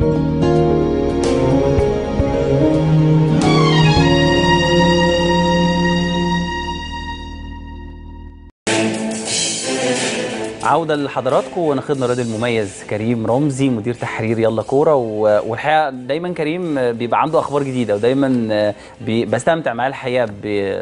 عوده لحضراتكم وناخدنا الرياضي المميز كريم رمزي مدير تحرير يلا كوره و- والحقيقه دايما كريم بيبقى عنده اخبار جديده ودايما بي- بستمتع معاه الحقيقه ب-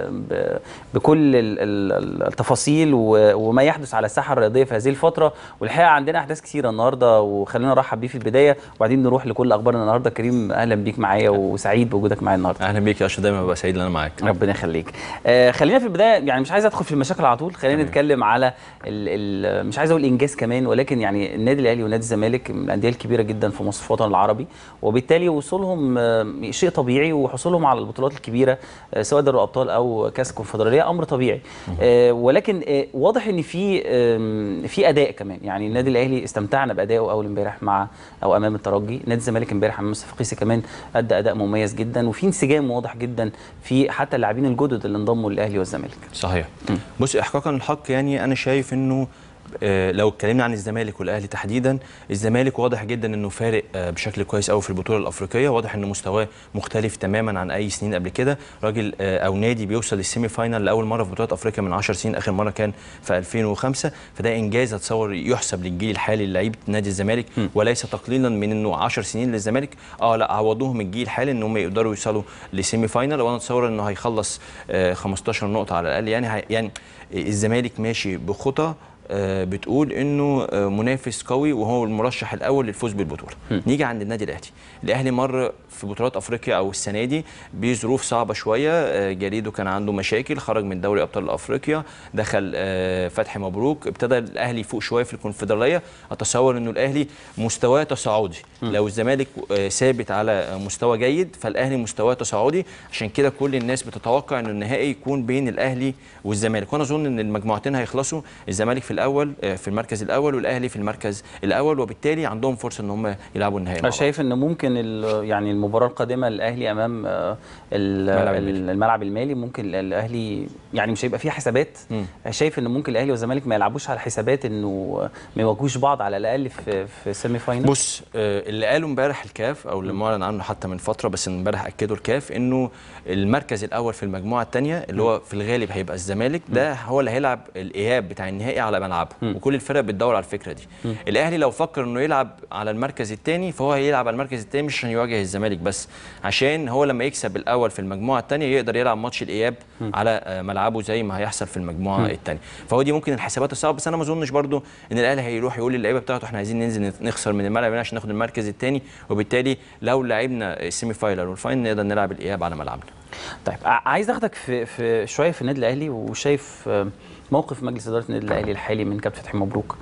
ب- بكل ال- ال- التفاصيل و- وما يحدث على الساحه الرياضيه في هذه الفتره والحقيقه عندنا احداث كثيره النهارده وخلينا نرحب بيه في البدايه وبعدين نروح لكل اخبارنا النهارده كريم اهلا بيك معايا وسعيد بوجودك معايا النهارده اهلا بيك يا اشرف دايما ببقى سعيد ان انا معاك ربنا يخليك آه خلينا في البدايه يعني مش عايز ادخل في المشاكل على طول خلينا تمام. نتكلم على ال ال مش عايز اقول انجاز كمان ولكن يعني النادي الاهلي ونادي الزمالك من الانديه الكبيره جدا في مصر في الوطن العربي وبالتالي وصولهم آه شيء طبيعي وحصولهم على البطولات الكبيره آه سواء دوري الابطال او كاس الكونفدراليه امر طبيعي آه ولكن آه واضح ان في آم، في اداء كمان يعني النادي الاهلي استمتعنا بادائه اول امبارح مع او امام الترجي نادي الزمالك امبارح امام الصفاقسي كمان ادى اداء مميز جدا وفي انسجام واضح جدا في حتى اللاعبين الجدد اللي انضموا للاهلي والزمالك صحيح بص احقاقا الحق يعني انا شايف انه آه، لو اتكلمنا عن الزمالك والاهلي تحديدا الزمالك واضح جدا انه فارق آه، بشكل كويس قوي في البطوله الافريقيه واضح ان مستواه مختلف تماما عن اي سنين قبل كده راجل آه، او نادي بيوصل للسيمي فاينال لاول مره في بطولات افريقيا من 10 سنين اخر مره كان في 2005 فده انجاز اتصور يحسب للجيل الحالي للعيبه نادي الزمالك وليس تقليلا من انه 10 سنين للزمالك اه لا عوضوهم الجيل الحالي ان هم يقدروا يوصلوا لسيمي فاينال وانا اتصور انه هيخلص آه، 15 نقطه على الاقل يعني هي- يعني الزمالك ماشي بخطى آه، بتقول انه آه، منافس قوي وهو المرشح الاول للفوز بالبطوله نيجي عند النادي الاهلي الاهلي مر في بطولات افريقيا او السنه دي بظروف صعبه شويه آه، جريدو كان عنده مشاكل خرج من دوري ابطال افريقيا دخل آه، فتحي مبروك ابتدى الاهلي يفوق شويه في الكونفدراليه اتصور انه الاهلي مستواه تصاعدي لو الزمالك آه، ثابت على مستوى جيد فالاهلي مستواه تصاعدي عشان كده كل الناس بتتوقع انه النهائي يكون بين الاهلي والزمالك وانا اظن ان المجموعتين هيخلصوا الزمالك في الاول آه، في المركز الاول والاهلي في المركز الاول وبالتالي عندهم فرصه ان هم يلعبوا النهائي مع انا بعض. شايف ان ممكن ال- يعني المباراه القادمه الاهلي امام آه، ال- الملعب ال- المالي. الملعب المالي ممكن الاهلي يعني مش هيبقى فيه حسابات مم. شايف ان ممكن الاهلي والزمالك ما يلعبوش على حسابات انه ما يواجهوش بعض على الاقل في في سيمي فاينل بص آه، اللي قاله امبارح الكاف او اللي معلن عنه حتى من فتره بس امبارح اكدوا الكاف انه المركز الاول في المجموعه الثانيه اللي هو في الغالب هيبقى الزمالك ده هو اللي هيلعب الاياب بتاع النهائي على ملعبه وكل الفرق بتدور على الفكره دي الاهلي لو فكر انه يلعب على المركز الثاني فهو هيلعب على المركز الثاني مش عشان يواجه الزمالك بس عشان هو لما يكسب الاول في المجموعه الثانيه يقدر يلعب ماتش الاياب على آه، ملعبه زي ما هيحصل في المجموعه الثانيه فهو دي ممكن الحسابات الصعبه بس انا ما اظنش برضو ان الاهلي هيروح يقول للعيبه بتاعته احنا عايزين ننزل نخسر من الملعب هنا عشان ناخد المركز الثاني وبالتالي لو لعبنا السيمي فاينال والفاينل نقدر نلعب الاياب على ملعبنا طيب ع- عايز اخدك في في شويه في النادي الاهلي وشايف آه، موقف مجلس اداره النادي الاهلي الحالي من كابتن فتحي مبروك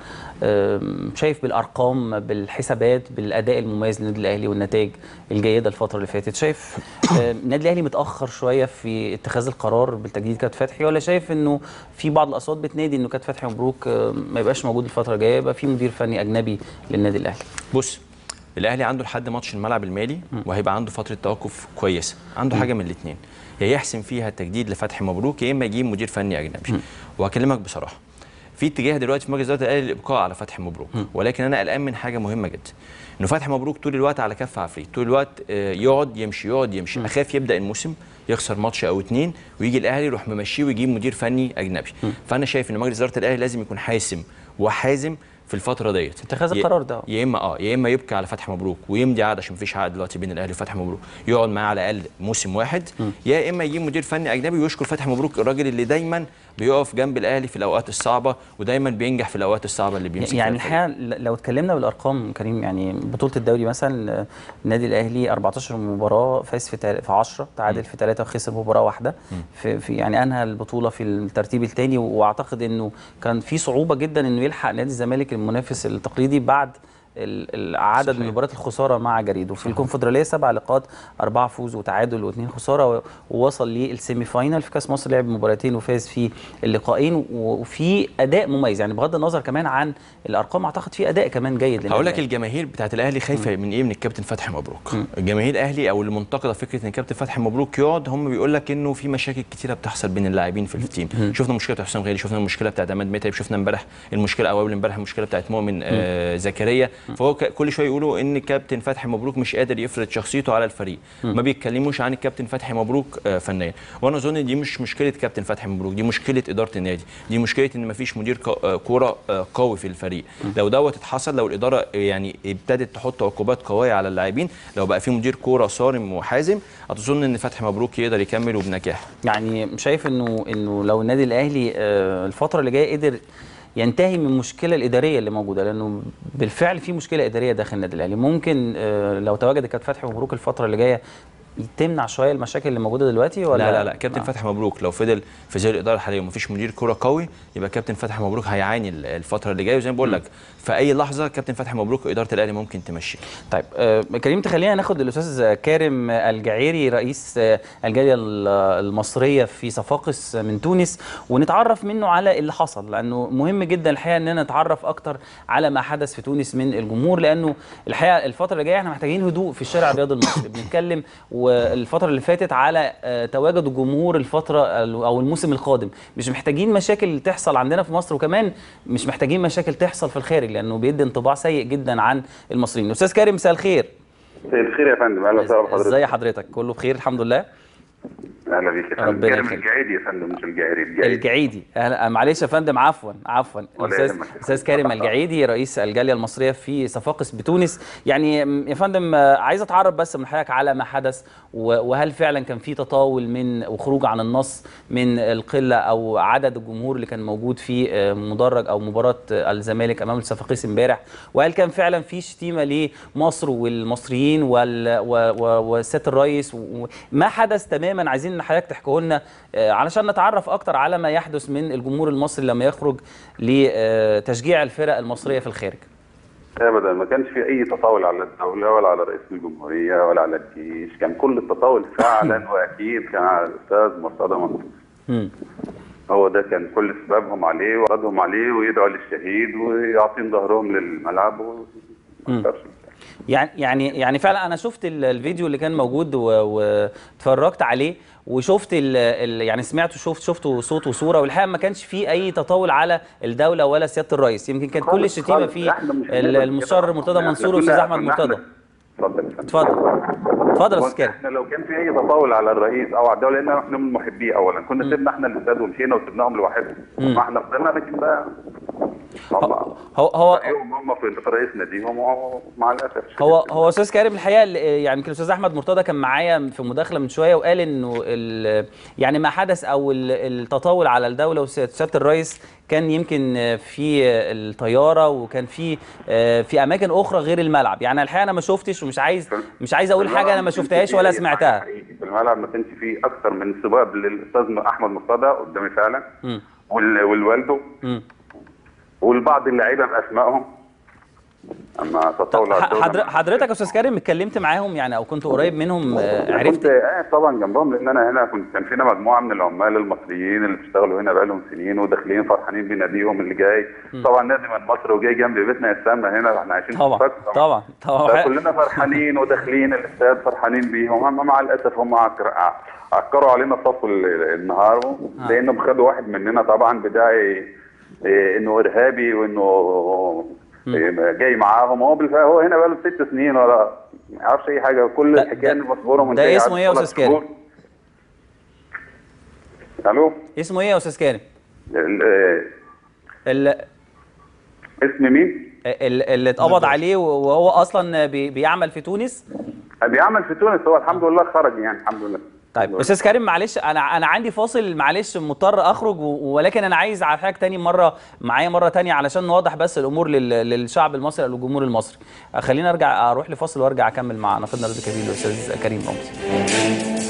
آم، شايف بالارقام بالحسابات بالاداء المميز للنادي الاهلي والنتائج الجيده الفتره اللي فاتت شايف آه، النادي الاهلي متاخر شويه في اتخاذ القرار بالتجديد كابتن فتحي ولا شايف انه في بعض الاصوات بتنادي انه كابتن فتحي مبروك آه، ما يبقاش موجود الفتره الجايه يبقى في مدير فني اجنبي للنادي الاهلي بص الاهلي عنده لحد ماتش الملعب المالي وهيبقى عنده فتره توقف كويسه عنده حاجه من الاثنين يا يحسم فيها التجديد لفتحي مبروك يا اما يجيب مدير فني اجنبي وهكلمك بصراحه في اتجاه دلوقتي في مجلس اداره الاهلي للابقاء على فتحي مبروك ولكن انا قلقان من حاجه مهمه جدا انه فتحي مبروك طول الوقت على كف عفريت طول الوقت آه، يقعد يمشي يقعد يمشي اخاف يبدا الموسم يخسر ماتش او اتنين ويجي الاهلي يروح ممشيه ويجيب مدير فني اجنبي فانا شايف ان مجلس اداره الاهلي لازم يكون حاسم وحازم في الفتره ديت اتخاذ يا- القرار ده. يا اما اه يا اما يبكي على فتحي مبروك ويمضي عقد عشان مفيش عقد دلوقتي بين الاهلي وفتحي مبروك يقعد معاه على الاقل موسم واحد يا اما يجيب مدير فني اجنبي ويشكر فتحي مبروك الراجل اللي دايما بيقف جنب الاهلي في الاوقات الصعبه ودايما بينجح في الاوقات الصعبه اللي بيمسك يعني فيها الحقيقه ل- لو اتكلمنا بالارقام كريم يعني بطوله الدوري مثلا آه، النادي الاهلي 14 مباراه فاز في تل- في 10 تعادل في 3 وخسر مباراه واحده في, في يعني انهى البطوله في الترتيب الثاني واعتقد انه كان في صعوبه جدا انه يلحق نادي الزمالك المنافس التقليدي بعد ال- ال- عدد صحيح. من مباريات الخساره مع جريدو في الكونفدراليه سبع لقاءات اربعه فوز وتعادل واثنين خساره و- ووصل للسيمي فاينال في كاس مصر لعب مباراتين وفاز في اللقاءين و- وفي اداء مميز يعني بغض النظر كمان عن الارقام اعتقد في اداء كمان جيد للنادي هقول لك الأهلي. الجماهير بتاعت الاهلي خايفه من ايه من الكابتن فتحي مبروك الجماهير الاهلي او اللي منتقده فكره ان الكابتن فتحي مبروك يقعد هم بيقول لك انه في مشاكل كتيره بتحصل بين اللاعبين في التيم شفنا مشكله بتاعت حسام غالي شفنا المشكله بتاعت عماد متعب شفنا امبارح المشكله او اول امبارح المشكله بتاعت مؤمن آه زكريا فهو ك- كل شويه يقولوا ان كابتن فتحي مبروك مش قادر يفرض شخصيته على الفريق ما بيتكلموش عن الكابتن فتحي مبروك آه، فنيا وانا اظن دي مش مشكله كابتن فتحي مبروك دي مشكله اداره النادي دي مشكله ان مفيش مدير ك- آه، كوره آه، قوي في الفريق لو دوت اتحصل لو الاداره يعني ابتدت تحط عقوبات قويه على اللاعبين لو بقى في مدير كوره صارم وحازم اظن ان فتحي مبروك يقدر يكمل وبنجاح يعني شايف انه انه لو النادي الاهلي آه، الفتره اللي جايه قدر ينتهي من المشكله الاداريه اللي موجوده لانه بالفعل في مشكله اداريه داخل النادي الاهلي ممكن آه، لو تواجد كابتن فتحي مبروك الفتره اللي جايه تمنع شويه المشاكل اللي موجوده دلوقتي ولا لا لا لا كابتن فتحي مبروك لو فضل في زي الاداره الحاليه ومفيش مدير كوره قوي يبقى كابتن فتحي مبروك هيعاني ال- الفتره اللي جايه وزي ما بقول لك في اي لحظه كابتن فتحي مبروك اداره الاهلي ممكن تمشي طيب آه، كريم تخلينا ناخد الاستاذ كارم الجعيري رئيس آه، الجاليه ال- المصريه في صفاقس من تونس ونتعرف منه على اللي حصل لانه مهم جدا الحقيقه اننا نتعرف اكتر على ما حدث في تونس من الجمهور لانه الحقيقه الفتره اللي جايه احنا محتاجين هدوء في الشارع الرياضي المصري بنتكلم والفتره اللي فاتت على آه، تواجد الجمهور الفتره ال- او الموسم القادم مش محتاجين مشاكل تحصل عندنا في مصر وكمان مش محتاجين مشاكل تحصل في الخارج لانه بيدي انطباع سيء جدا عن المصريين استاذ كريم مساء الخير مساء الخير يا فندم اهلا وسهلا بحضرتك ازي حضرتك كله بخير الحمد لله اهلا بيك يا فندم ربنا كريم يخليك. الجعيدي يا فندم مش الجعيري الجعيدي الجعيدي أهلا معلش يا فندم عفوا عفوا ولا الاستاذ يهمك. استاذ كريم الجعيدي رئيس الجاليه المصريه في صفاقس بتونس يعني م، يا فندم آه، عايز اتعرف بس من حضرتك على ما حدث و- وهل فعلا كان في تطاول من وخروج عن النص من القله او عدد الجمهور اللي كان موجود في آه، مدرج او مباراه آه، الزمالك امام الصفاقيس امبارح وهل كان فعلا في شتيمه لمصر والمصريين وال- و- و- وسياده الرئيس و- ما حدث تماما عايزين ان حضرتك تحكيه لنا آه، علشان نتعرف اكتر على ما يحدث من الجمهور المصري لما يخرج لتشجيع الفرق المصريه في الخارج ابدا ما كانش في اي تطاول على الدوله ولا على رئيس الجمهوريه ولا على الجيش كان كل التطاول فعلا واكيد كان على الاستاذ مرتضى منصور مم. هو ده كان كل سبابهم عليه وردهم عليه ويدعوا للشهيد ويعطين ظهرهم للملعب و... يعني يعني يعني فعلا انا شفت ال- الفيديو اللي كان موجود و- واتفرجت عليه وشفت ال ال يعني سمعته شفت شفته صوت وصوره والحقيقه ما كانش فيه اي تطاول على الدوله ولا سياده الرئيس يمكن كان كل خالص- الشتيمه خالص. في إحنا مش ال- بنعمل المستشار كده. مرتضى إحنا منصور كنا- والاستاذ احمد كنا مرتضى إحنا- اتفضل يا فندم. اتفضل اتفضل يا هو استاذ كريم احنا لو كان في اي تطاول على الرئيس او على الدوله لان احنا من محبيه اولا كنا سيبنا احنا الاستاد ومشينا وسيبناهم لوحدهم ما احنا فضلنا لكن بقى هم هو هو رأيهم هم في في رئيس ناديهم ومع الاسف هو هو استاذ كريم الحقيقه ال- يعني يمكن الاستاذ احمد مرتضى كان معايا في مداخله من شويه وقال انه ال- يعني ما حدث او ال- التطاول على الدوله وسياده الرئيس كان يمكن في الطياره وكان في في اماكن اخرى غير الملعب يعني الحقيقه انا ما شفتش ومش عايز مش عايز اقول حاجه انا ما شفتهاش ولا سمعتها في الملعب ما كانش فيه اكثر من سباب للاستاذ احمد مرتضى قدامي فعلا مم. وال- والوالده مم. والبعض اللعيبه باسمائهم اما تطاول على الدولة حضر- ما- حضرتك يا استاذ كريم اتكلمت معاهم يعني او كنت قريب منهم آه، كنت عرفت قاعد طبعا جنبهم لان انا هنا كنت كان فينا مجموعه من العمال المصريين اللي بيشتغلوا هنا بقالهم سنين وداخلين فرحانين بناديهم اللي جاي طبعا نادي من مصر وجاي جنب بيتنا يسمى هنا احنا عايشين طبعا في فاكس طبعا طبعا كلنا فرحانين وداخلين الاستاد فرحانين بيهم اما مع الاسف هم عكر- عكروا علينا صف ال- النهار لانهم خدوا واحد مننا طبعا بداعي إيه، انه ارهابي وانه إيه، جاي معاهم هو بالفعل هو هنا بقاله ست سنين ولا ما يعرفش اي حاجه كل ده- الحكايه ده- انه مصبوره من ده جاي اسمه قعد إيه يا ثلاث أستاذ كريم؟ شهور. الو اسمه ايه يا استاذ كريم ال- آه، ال- اسم مين؟ ال- اللي اتقبض عليه وهو اصلا بي- بيعمل في تونس بيعمل في تونس هو الحمد لله خرج يعني الحمد لله طيب استاذ كريم معلش انا انا عندي فاصل معلش مضطر اخرج و- ولكن انا عايز على حاجه تاني مره معايا مره تانية علشان نوضح بس الامور لل- للشعب المصري او للجمهور المصري خلينا ارجع اروح لفاصل وارجع اكمل مع ناقدنا الرياضي الكبير الاستاذ كريم رمزي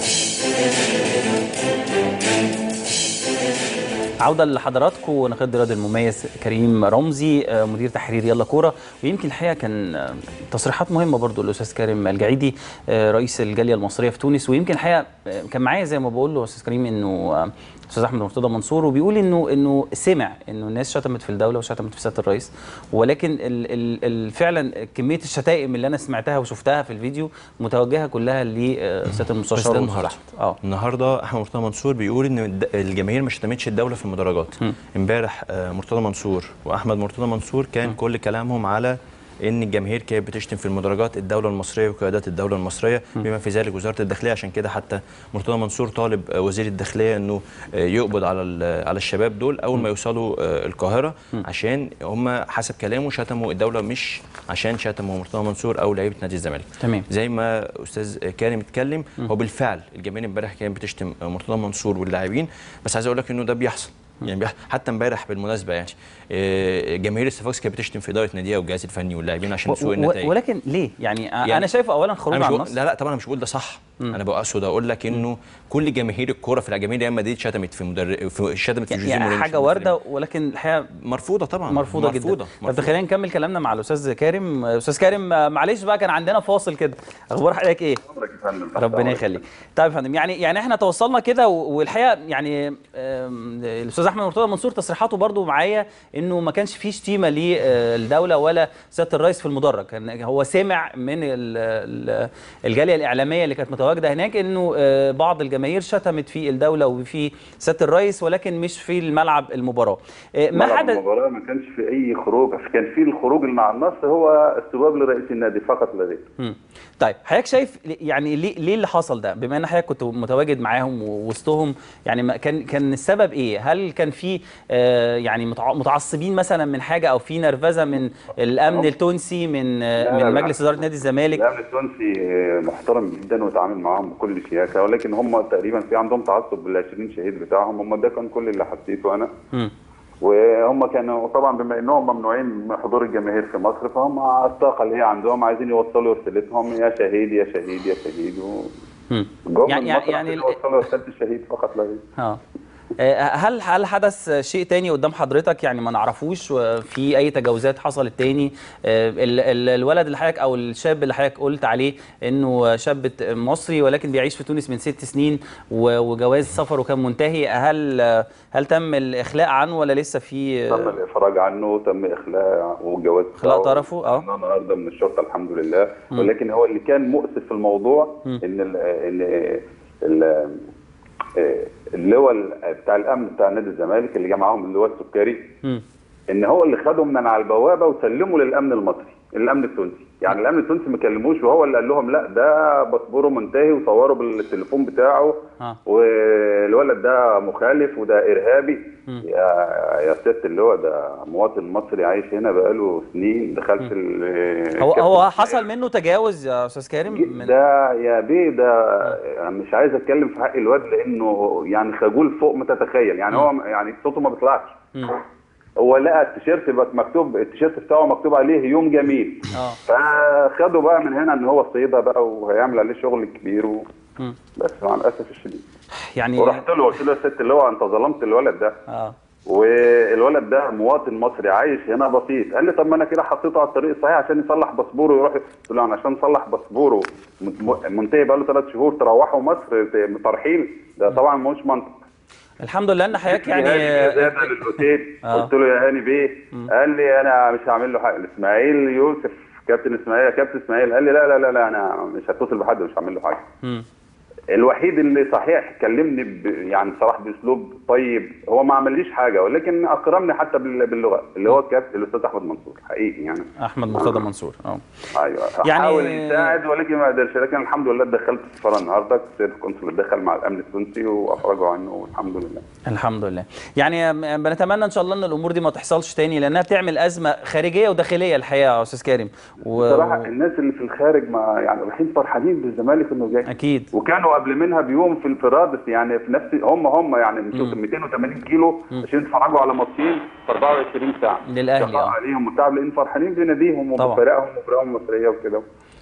عودة لحضراتكم نقد الرياضي المميز كريم رمزي آه، مدير تحرير يلا كورة ويمكن الحقيقة كان آه، تصريحات مهمة برضو الأستاذ كريم الجعيدي آه، رئيس الجالية المصرية في تونس ويمكن الحقيقة آه، كان معايا زي ما بقول له أستاذ كريم إنه آه، أستاذ أحمد مرتضى منصور وبيقول إنه إنه سمع إنه الناس شتمت في الدولة وشتمت في سيادة الرئيس ولكن ال ال ال فعلا كمية الشتائم اللي أنا سمعتها وشفتها في الفيديو متوجهة كلها لسيادة بس المستشار ده والمستشار. النهارده اه النهارده احمد مرتضى منصور بيقول ان الد- الجماهير ما شتمتش الدوله في المدرجات امبارح آه، مرتضى منصور واحمد مرتضى منصور كان كل كلامهم على ان الجماهير كانت بتشتم في المدرجات الدوله المصريه وقيادات الدوله المصريه بما في ذلك وزاره الداخليه عشان كده حتى مرتضى منصور طالب آه، وزير الداخليه انه آه، يقبض على ال- على الشباب دول اول ما يوصلوا آه، القاهره عشان هم حسب كلامه شتموا الدوله مش عشان شتموا مرتضى منصور او لعيبه نادي الزمالك تمام. زي ما استاذ كريم اتكلم هو بالفعل الجماهير امبارح كانت بتشتم مرتضى منصور واللاعبين بس عايز اقول لك انه ده بيحصل يعني بيح- حتى امبارح بالمناسبه يعني آه، جماهير الصفاقس كانت بتشتم في اداره ناديها والجهاز الفني واللاعبين عشان سوء و- النتائج ولكن ليه يعني, يعني انا شايف اولا خروج أنا مش عن بقول- النص لا لا طبعا انا مش بقول ده صح انا بقصد اقول لك انه كل جماهير الكوره في جماهير ريال مدريد شتمت في مدرب في شتمت في جوزيه يعني مورينيو حاجه مش وارده ولكن الحقيقه مرفوضه طبعا مرفوضه, جدا طب خلينا نكمل كلامنا مع الاستاذ كريم استاذ كريم آه، معلش بقى كان عندنا فاصل كده اخبار حضرتك ايه عمرك يا فندم. ربنا يخليك طيب يا فندم يعني يعني احنا توصلنا كده و- والحقيقه يعني آم، الاستاذ احمد مرتضى منصور تصريحاته برضو معايا انه ما كانش فيه شتيمه للدوله ولا سياده الرئيس في المدرج كان هو سمع من ال- ال- الجاليه الاعلاميه اللي كانت متواجده هناك انه آه، بعض الجماهير شتمت في الدوله وفي سياده الرئيس ولكن مش في الملعب المباراه آه، ما ملعب حدث المباراة ما كانش في أي خروج كان في الخروج اللي مع النص هو استجواب لرئيس النادي فقط لا غير مم. طيب حضرتك شايف ليه- يعني ليه ليه اللي حصل ده بما ان حضرتك كنت متواجد معاهم ووسطهم يعني ما- كان كان السبب ايه هل كان في آه يعني متع- متعصبين مثلا من حاجه او في نرفزه من الامن التونسي من آه لا، من لا. مجلس اداره نادي الزمالك الامن التونسي محترم جدا وتعامل معاهم بكل شياكه ولكن هم تقريبا في عندهم تعصب بال 20 شهيد بتاعهم هم ده كان كل اللي حسيته انا مم. وهم كانوا طبعا بما انهم ممنوعين من حضور الجماهير في مصر فهم على الطاقه اللي هي عندهم عايزين يوصلوا رسالتهم يا شهيد يا شهيد يا شهيد و... مم. جم يعني من مصر يعني عشان ال- يوصلوا رساله الشهيد فقط لا غير اه آه، هل هل حدث شيء تاني قدام حضرتك يعني ما نعرفوش في اي تجاوزات حصلت تاني آه، ال- ال- الولد اللي حضرتك او الشاب اللي حضرتك قلت عليه انه شاب مصري ولكن بيعيش في تونس من ست سنين و- وجواز سفره كان منتهي هل هل تم الاخلاء عنه ولا لسه في تم الافراج عنه تم اخلاء وجواز إخلاء بتاعه. طرفه، اه. عملناه النهارده من الشرطه الحمد لله ولكن هو اللي كان مؤسف في الموضوع ان ال ان ال اللواء بتاع الامن بتاع نادي الزمالك اللي جه معاهم اللواء السكري مم. ان هو اللي خدهم من على البوابه وسلموا للامن المصري الامن التونسي يعني الامن التونسي ما كلموش وهو اللي قال لهم لا ده باسبوره منتهي وصوروا بالتليفون بتاعه آه. والولد ده مخالف وده ارهابي يا يا سياده اللواء ده مواطن مصري عايش هنا بقاله سنين دخلت ال- هو هو كابتن حصل منه تجاوز يا استاذ كريم من ده يا بيه ده مش عايز اتكلم في حق الواد لانه يعني خجول فوق ما تتخيل يعني هو يعني صوته ما بيطلعش مم. هو لقى التيشيرت بس مكتوب التيشيرت بتاعه مكتوب عليه يوم جميل اه فخدوا بقى من هنا ان هو صيده بقى وهيعمل عليه شغل كبير و... مم. بس مع الاسف الشديد يعني ورحت له قلت له يا ست اللي هو انت ظلمت الولد ده اه والولد ده مواطن مصري عايش هنا بسيط قال لي طب ما انا كده حطيته على الطريق الصحيح عشان يصلح باسبوره ويروح قلت له انا عشان اصلح باسبوره م- منتهي بقى له ثلاث شهور تروحوا مصر ت- ترحيل ده طبعا مش منطق الحمد لله ان حضرتك يعني زياده للاوتيل آه. قلت له يا هاني بيه قال لي انا مش هعمل له حاجه اسماعيل يوسف كابتن اسماعيل كابتن اسماعيل قال لي لا لا لا لا انا مش هتصل بحد مش هعمل له حاجه مم. الوحيد اللي صحيح كلمني ب... يعني صراحه باسلوب طيب هو ما عمليش حاجه ولكن اكرمني حتى بال... باللغه اللي هو الكابتن الاستاذ احمد منصور حقيقي يعني احمد مرتضى منصور اه ايوه يعني- حاول يساعد ولكن ما قدرش لكن الحمد لله دخلت السفاره النهارده السيد القنصل دخل مع الامن التونسي وافرجوا عنه والحمد لله الحمد لله يعني بنتمنى ان شاء الله ان الامور دي ما تحصلش تاني لانها بتعمل ازمه خارجيه وداخليه الحقيقه يا استاذ كريم و... بصراحه الناس اللي في الخارج ما يعني رايحين فرحانين بالزمالك انه جاي اكيد وكانوا قبل منها بيوم في الفرادس يعني في نفس هم هم يعني مشوا 280 كيلو عشان يتفرجوا على ماتشين في 24 ساعه للأهلي، شقاء آه. عليهم وتعب لان فرحانين بناديهم طبعا. وبفرقهم وفرقهم المصريه وكده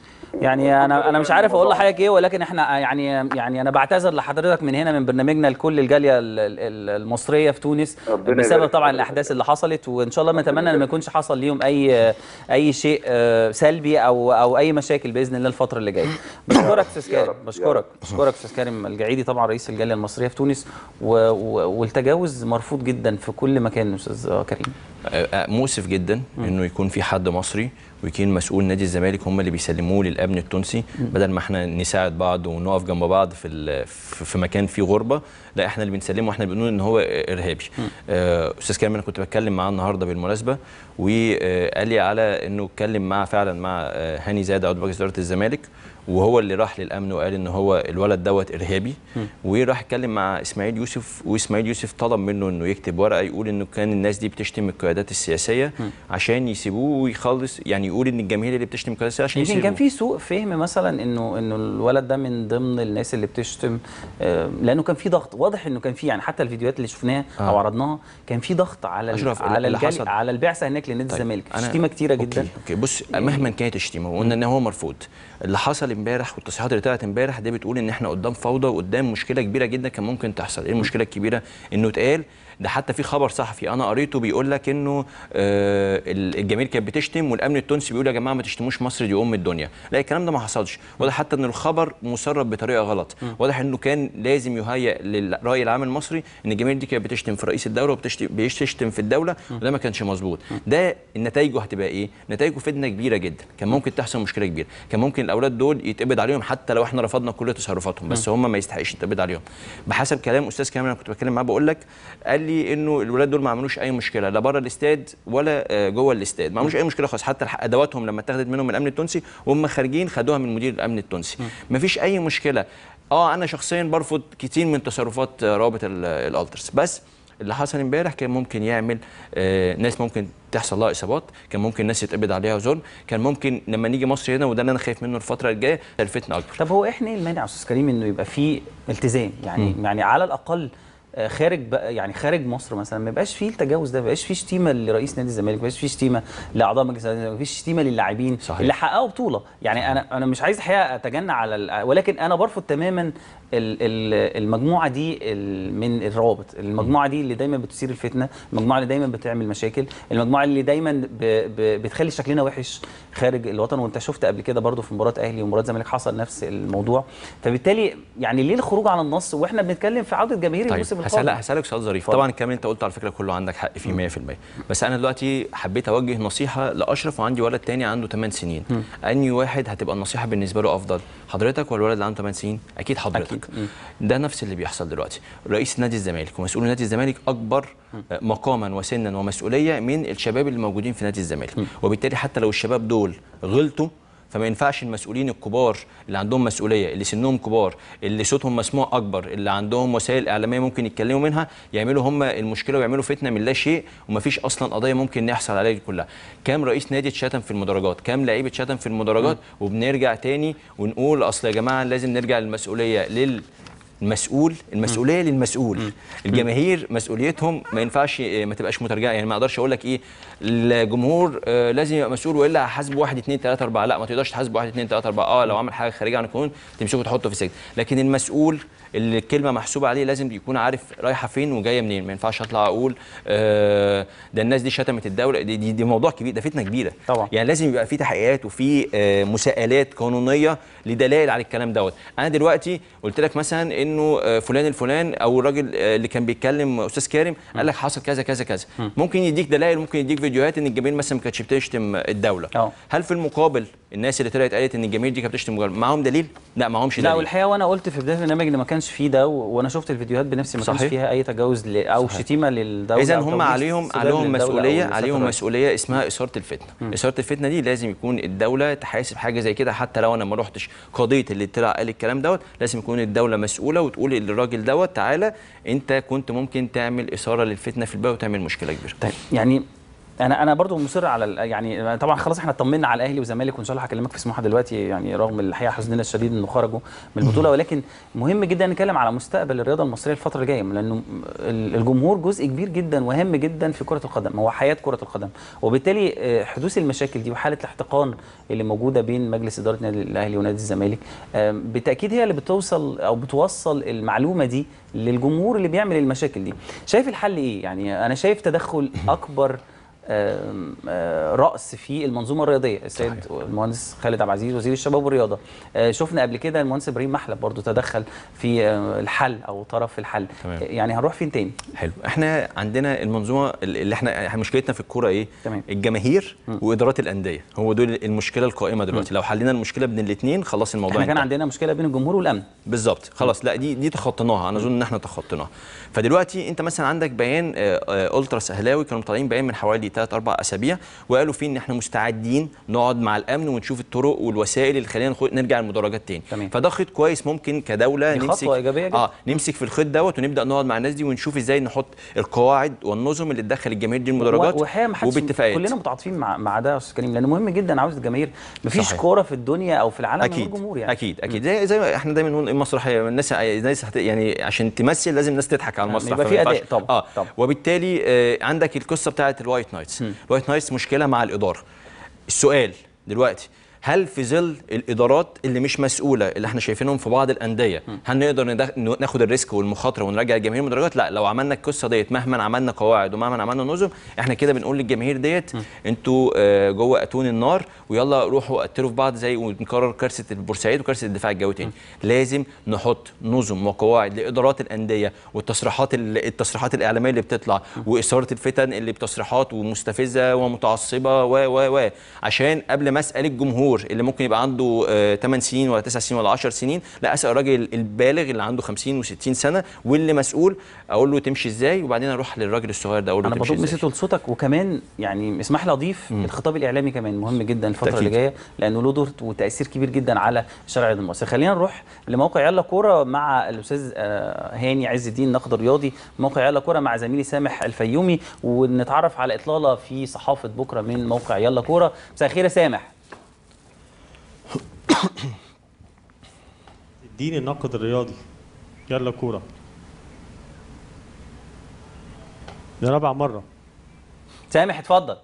يعني انا انا مش عارف اقول لحضرتك ايه ولكن احنا يعني يعني انا بعتذر لحضرتك من هنا من برنامجنا لكل الجاليه ال- ال- المصريه في تونس ربنا بسبب يبارك طبعا فيك. الاحداث اللي حصلت وان شاء الله نتمنى ان ما يكونش حصل ليهم اي اي شيء آه، سلبي او او اي مشاكل باذن الله الفتره اللي جايه بشكرك استاذ يا كريم رب، يا بشكرك رب. بشكرك استاذ كريم الجعيدي طبعا رئيس الجاليه المصريه في تونس و- و- والتجاوز مرفوض جدا في كل مكان استاذ كريم آه، آه، مؤسف جدا انه يكون في حد مصري ويكون مسؤول نادي الزمالك هم اللي بيسلموه للامن التونسي بدل ما احنا نساعد بعض ونقف جنب بعض في ال- في في مكان فيه غربه لا احنا اللي بنسلمه واحنا بنقول ان هو ارهابي آه، استاذ كريم انا كنت بتكلم معاه النهارده بالمناسبه وقال لي على انه اتكلم مع فعلا مع آه، هاني زاد عضو مجلس اداره الزمالك وهو اللي راح للامن وقال ان هو الولد دوت ارهابي وراح اتكلم مع اسماعيل يوسف واسماعيل يوسف طلب منه انه يكتب ورقه يقول انه كان الناس دي بتشتم القيادات السياسيه عشان يسيبوه ويخلص يعني يقول ان الجماهير اللي بتشتم القيادات السياسيه عشان يمكن يسيبوه كان في سوء فهم مثلا انه انه الولد ده من ضمن الناس اللي بتشتم آه، لانه كان في ضغط واضح انه كان في يعني حتى الفيديوهات اللي شفناها آه. او عرضناها كان في ضغط على ال- أشرف، على اللي الجالي حصل- على البعثه هناك لنادي طيب، الزمالك أنا- شتيمه كتيره جدا اوكي, أوكي. بص مهما كانت الشتيمه وقلنا ان هو مرفوض اللي حصل امبارح والتصريحات اللي طلعت امبارح دي بتقول ان احنا قدام فوضى وقدام مشكله كبيره جدا كان ممكن تحصل ايه المشكله الكبيره انه اتقال ده حتى في خبر صحفي انا قريته بيقول لك انه آه الجماهير كانت بتشتم والامن التونسي بيقول يا جماعه ما تشتموش مصر دي ام الدنيا لا الكلام ده ما حصلش واضح حتى ان الخبر مسرب بطريقه غلط واضح انه كان لازم يهيئ للراي العام المصري ان الجماهير دي كانت بتشتم في رئيس الدوله وبتشتم بتشتم في الدوله وده ما كانش مظبوط ده نتائجه هتبقى ايه نتائجه فتنه كبيره جدا كان ممكن تحصل مشكله كبيره كان ممكن الاولاد دول يتقبض عليهم حتى لو احنا رفضنا كل تصرفاتهم بس هم ما يستحقش يتقبض عليهم بحسب كلام استاذ كامل انا كنت بتكلم معاه بقول لك قال لي انه الولاد دول ما عملوش اي مشكله لا بره الاستاد ولا آه، جوه الاستاد ما عملوش اي مشكله خالص حتى الح- ادواتهم لما اتاخدت منهم من الامن التونسي وهم خارجين خدوها من مدير الامن التونسي ما فيش اي مشكله اه انا شخصيا برفض كتير من تصرفات آه، رابط ال- الالترس بس اللي حصل امبارح كان ممكن يعمل آه ناس ممكن تحصل لها اصابات كان ممكن ناس يتقبض عليها ظلم كان ممكن لما نيجي مصر هنا وده اللي انا خايف منه الفتره الجايه الفتنه اكبر طب هو احنا ايه المانع يا استاذ كريم انه يبقى في التزام يعني يعني على الاقل آه، خارج بقى يعني خارج مصر مثلا ما يبقاش فيه التجاوز ده ما يبقاش فيه شتيمه لرئيس نادي الزمالك ما يبقاش فيه شتيمه لاعضاء مجلس الاداره ما يبقاش شتيمه للاعبين صحيح. اللي حققوا بطوله يعني انا انا مش عايز الحقيقه اتجنى على ال- ولكن انا برفض تماما ال- ال- المجموعه دي ال- من الروابط المجموعه دي اللي دايما بتثير الفتنه المجموعه اللي دايما بتعمل مشاكل المجموعه اللي دايما ب- ب- بتخلي شكلنا وحش خارج الوطن وانت شفت قبل كده برضو في مباراه اهلي ومباراه زمالك حصل نفس الموضوع فبالتالي يعني ليه الخروج على النص واحنا بنتكلم في عوده جماهير طيب الموسم هسألك القادم هسألك سؤال ظريف اتفضل. طبعا الكلام اللي انت قلته على فكره كله عندك حق فيه 100% بس انا دلوقتي حبيت اوجه نصيحه لاشرف وعندي ولد تاني عنده 8 سنين انهي واحد هتبقى النصيحه بالنسبه له افضل حضرتك ولا الولد اللي عنده 8 سنين اكيد حضرتك أكيد. مم. ده نفس اللي بيحصل دلوقتي رئيس نادي الزمالك ومسؤول نادي الزمالك اكبر آه، مقاما وسنا ومسؤوليه من الشباب اللي موجودين في نادي الزمالك وبالتالي حتى لو الشباب دول غلطوا فما ينفعش المسؤولين الكبار اللي عندهم مسؤوليه اللي سنهم كبار اللي صوتهم مسموع اكبر اللي عندهم وسائل اعلاميه ممكن يتكلموا منها يعملوا هم المشكله ويعملوا فتنه من لا شيء ومفيش اصلا قضيه ممكن يحصل عليها دي كلها كام رئيس نادي اتشتم في المدرجات كام لعيب اتشتم في المدرجات وبنرجع تاني ونقول اصل يا جماعه لازم نرجع للمسؤوليه لل المسؤول المسؤوليه للمسؤول الجماهير مسؤوليتهم ما ينفعش آه، ما تبقاش مترجمه يعني ما اقدرش اقول لك ايه الجمهور آه، لازم يبقى مسؤول والا هحاسبه 1 2 3 4 لا ما تقدرش تحاسبه 1 2 3 4 اه لو عمل حاجه خارجه عن القانون تمسكه تحطه في السجن لكن المسؤول اللي الكلمه محسوبه عليه لازم يكون عارف رايحه فين وجايه منين ما ينفعش اطلع اقول آه ده الناس دي شتمت الدوله دي, دي, دي موضوع كبير ده فتنه كبيره طبعا. يعني لازم يبقى في تحقيقات وفي آه، مساءلات قانونيه لدلائل على الكلام دوت انا دلوقتي قلت لك مثلا انه آه، فلان الفلان او الراجل آه، اللي كان بيتكلم استاذ كارم قال لك حصل كذا كذا كذا ممكن يديك دلائل ممكن يديك فيديوهات ان الجماهير مثلا ما كانتش بتشتم الدوله أه. هل في المقابل الناس اللي طلعت قالت ان الجماهير دي كانت بتشتم الجمهور، معاهم دليل لا معهمش لا دليل والحقيقه وانا قلت في بدايه البرنامج ان ما كانش فيه ده و- وانا شفت الفيديوهات بنفسي ما كانش صحيح. فيها اي تجاوز ل... او شتيمه للدوله اذا أو هم توجيه عليهم سباب عليهم للدولة أو مسؤوليه لسفر عليهم الرئيس. مسؤوليه اسمها اثاره الفتنه اثاره الفتنه دي لازم يكون الدوله تحاسب حاجه زي كده حتى لو انا ما رحتش قضيه اللي طلع قال الكلام دوت لازم يكون الدوله مسؤوله وتقول للراجل دوت تعالى انت كنت ممكن تعمل اثاره للفتنه في البلد وتعمل مشكله كبيره طيب يعني انا انا برضو مصر على ال- يعني طبعا خلاص احنا اطمنا على الاهلي والزمالك وان شاء الله هكلمك في سموحه دلوقتي يعني رغم الحقيقه حزننا الشديد انه خرجوا من البطوله ولكن مهم جدا نتكلم على مستقبل الرياضه المصريه الفتره الجايه لانه ال- الجمهور جزء كبير جدا وهام جدا في كره القدم هو حياه كره القدم وبالتالي آه، حدوث المشاكل دي وحاله الاحتقان اللي موجوده بين مجلس اداره نادي الاهلي ونادي الزمالك آم، بالتاكيد هي اللي بتوصل او بتوصل المعلومه دي للجمهور اللي بيعمل المشاكل دي شايف الحل ايه يعني انا شايف تدخل اكبر آم، آه، راس في المنظومه الرياضيه السيد المهندس خالد عبد العزيز وزير الشباب والرياضه آه، شفنا قبل كده المهندس ابراهيم محلب برضو تدخل في آه، الحل او طرف في الحل تمام. آه، يعني هنروح فين تاني حلو احنا عندنا المنظومه اللي احنا إحنا مشكلتنا في الكوره ايه تمام. الجماهير وادارات الانديه هو دول المشكله القائمه دلوقتي لو حلينا المشكله بين الاثنين خلاص الموضوع احنا كان انتهى. عندنا مشكله بين الجمهور والامن بالظبط خلاص لا دي دي تخطيناها انا اظن ان احنا تخطيناها فدلوقتي انت مثلا عندك بيان آه، آه، التراس اهلاوي كانوا مطلعين بيان من حوالي 3 4 اسابيع وقالوا فيه ان احنا مستعدين نقعد مع الامن ونشوف الطرق والوسائل اللي خلينا نخ- نرجع المدرجات تاني تمام. فده خيط كويس ممكن كدوله دي خطوة نمسك إيجابية جدا. اه نمسك في الخيط دوت ونبدا نقعد مع الناس دي ونشوف ازاي نحط القواعد والنظم اللي تدخل الجماهير دي المدرجات وحقيقه ما حدش وباتفاقات كلنا متعاطفين مع مع ده يا استاذ كريم لانه مهم جدا عاوز الجماهير مفيش صحيح. كوره في الدنيا او في العالم من غير اكيد جمهور يعني اكيد اكيد زي زي ما احنا دايما نقول المسرحيه الناس الناس هت- يعني عشان تمثل لازم الناس تضحك على المسرح يبقى فما في ينفعش- أداء طبعاً، اه طبعاً. وبالتالي آه عندك القصه بتاعه الوايت نايتس الوايت نايتس مشكله مع الاداره السؤال دلوقتي هل في ظل الادارات اللي مش مسؤوله اللي احنا شايفينهم في بعض الانديه هل نقدر ندخ- ناخد الريسك والمخاطره ونرجع الجماهير المدرجات لا لو عملنا القصه ديت مهما عملنا قواعد ومهما عملنا نظم احنا كده بنقول للجماهير ديت انتوا آه، جوه اتون النار ويلا روحوا قتلوا في بعض زي ونكرر كارثه البورسعيد وكارثه الدفاع الجوي تاني لازم نحط نظم وقواعد لادارات الانديه والتصريحات ال- التصريحات الاعلاميه اللي بتطلع واثاره الفتن اللي بتصريحات ومستفزه ومتعصبه و و و عشان قبل ما اسال الجمهور اللي ممكن يبقى عنده آه 8 سنين ولا 9 سنين ولا 10 سنين لا اسال الراجل البالغ اللي عنده 50 و60 سنه واللي مسؤول اقول له تمشي ازاي وبعدين اروح للراجل الصغير ده اقول له انا تمشي بضم ازاي مسيته لصوتك وكمان يعني اسمح لي اضيف الخطاب الاعلامي كمان مهم جدا الفتره بالتأكيد. اللي جايه لانه له دور وتاثير كبير جدا على الشارع الرياضي المصري خلينا نروح لموقع يلا كوره مع الاستاذ آه، هاني عز الدين نقد الرياضي موقع يلا كوره مع زميلي سامح الفيومي ونتعرف على اطلاله في صحافه بكره من موقع يلا كوره مساء الخير يا سامح اديني النقد الرياضي يلا كوره ده رابع مره سامح اتفضل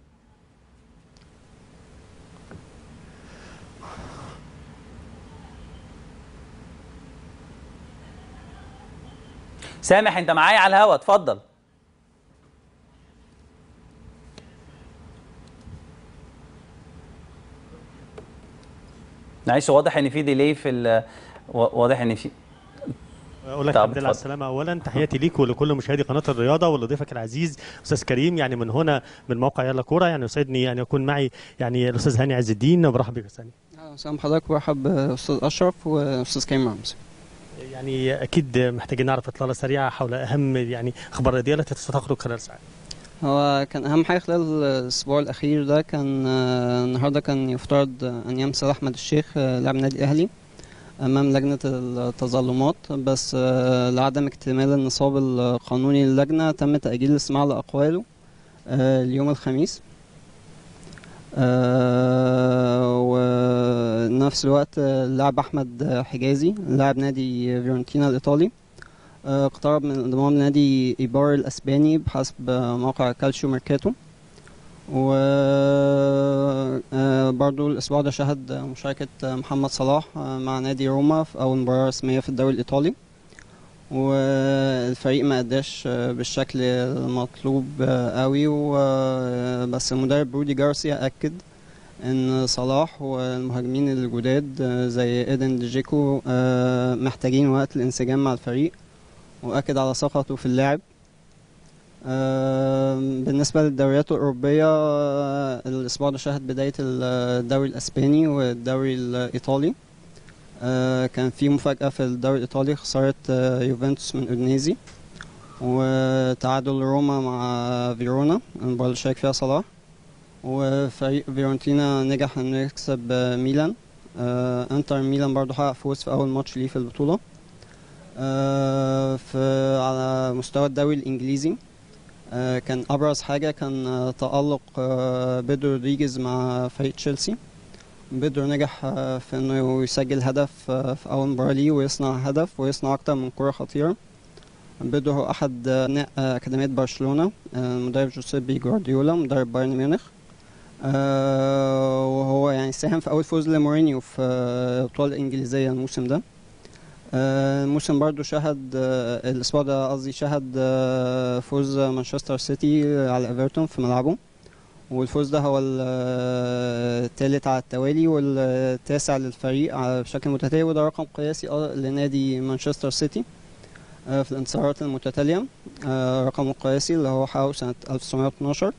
سامح انت معايا على الهوا اتفضل معلش واضح ان في ديلي في ال- وا- واضح ان في اقول لك طب الحمد لله على اتفضل. السلامه اولا تحياتي ليك ولكل مشاهدي قناه الرياضه ولضيفك العزيز استاذ كريم يعني من هنا من موقع يلا كوره يعني يسعدني يعني يكون معي يعني الاستاذ هاني عز الدين برحب بك يا أستاذ هاني. اهلا وسهلا بحضرتك وارحب باستاذ اشرف واستاذ كريم رمزي يعني اكيد محتاجين نعرف اطلاله سريعه حول اهم يعني اخبار الرياضيه التي ستخرج خلال ساعات هو كان اهم حاجه خلال الاسبوع الاخير ده كان آه، النهارده كان يفترض ان يمثل احمد الشيخ آه، لاعب النادي الاهلي امام لجنه التظلمات بس آه، لعدم اكتمال النصاب القانوني للجنه تم تاجيل الاستماع لاقواله آه، اليوم الخميس آه، ونفس الوقت آه، اللاعب احمد حجازي لاعب نادي فيورنتينا الايطالي آه، اقترب من انضمام نادي ايبار الاسباني بحسب آه، موقع كالشيو ميركاتو و آه، برضو الاسبوع ده شهد مشاركة آه، محمد صلاح آه، مع نادي روما في اول مباراة رسمية في الدوري الايطالي والفريق ما اداش آه، بالشكل المطلوب آه، قوي و- آه، بس المدرب برودي جارسيا اكد ان صلاح والمهاجمين الجداد آه، زي ايدن ديجيكو آه، محتاجين وقت الانسجام مع الفريق واكد على ثقته في اللاعب آم، بالنسبة للدوريات الأوروبية آه، الأسبوع ده شهد بداية الدوري الأسباني والدوري الإيطالي آه، كان في مفاجأة في الدوري الإيطالي خسارة آه، يوفنتوس من أودينيزي وتعادل روما مع فيرونا المباراة اللي شارك فيها صلاح وفريق فيورنتينا نجح انه يكسب آه، ميلان آه، انتر ميلان برضو حقق فوز في اول ماتش ليه في البطولة آه، في على مستوى الدوري الانجليزي آه، كان ابرز حاجه كان آه، تالق آه، بيدرو رودريجيز مع فريق تشيلسي بيدرو نجح آه، في انه يسجل هدف آه، في اول مباراه ليه ويصنع هدف ويصنع اكتر من كره خطيره بيدرو هو احد آه، ابناء آه، اكاديميه برشلونه آه، مدرب جوزيبي جوارديولا مدرب بايرن ميونخ آه، وهو يعني ساهم في اول فوز لمورينيو في آه، البطوله الانجليزيه الموسم ده آه، الموسم برضو شهد آه، الاسبوع ده قصدي شهد آه، فوز مانشستر سيتي على ايفرتون في ملعبه والفوز ده هو ال- التالت على التوالي والتاسع للفريق على- بشكل متتالي وده رقم قياسي آه لنادي مانشستر سيتي آه، في الانتصارات المتتالية آه، رقمه القياسي اللي هو حققه سنة 1912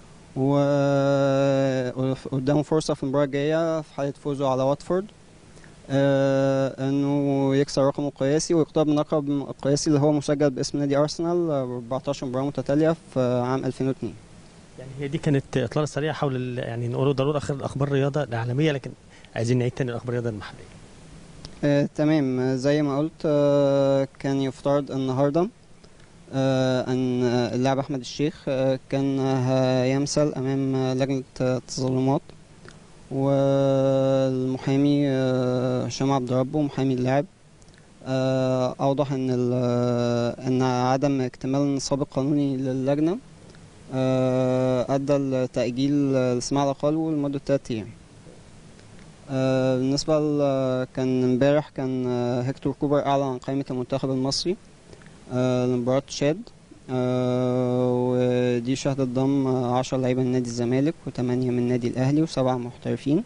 وقدامه فرصة في المباراة الجاية في حالة فوزه على واتفورد آه، انه يكسر رقمه القياسي ويقترب من الرقم القياسي اللي هو مسجل باسم نادي ارسنال آه، 14 مباراة متتالية في عام 2002 يعني هي دي كانت اطلاله سريعه حول ال- يعني نقول ضروره اخر الاخبار الرياضه العالميه لكن عايزين نعيد تاني الاخبار الرياضه المحليه آه، تمام آه، زي ما قلت آه، كان يفترض النهارده آه، ان آه، اللاعب احمد الشيخ آه، كان هيمثل امام آه، لجنه آه، التظلمات والمحامي آه، هشام عبد ربه محامي اللاعب آه، اوضح ان ال- آه، ان عدم اكتمال النصاب القانوني للجنه آه، ادى لتاجيل السماع الاقل لمده 3 ايام آه، بالنسبة ل- كان امبارح كان آه، هيكتور كوبر أعلن عن قائمة المنتخب المصري آه، لمباراة تشاد آه، ودي شهدت ضم آه، عشر لعيبة من نادي الزمالك وثمانية من نادي الأهلي وسبعة محترفين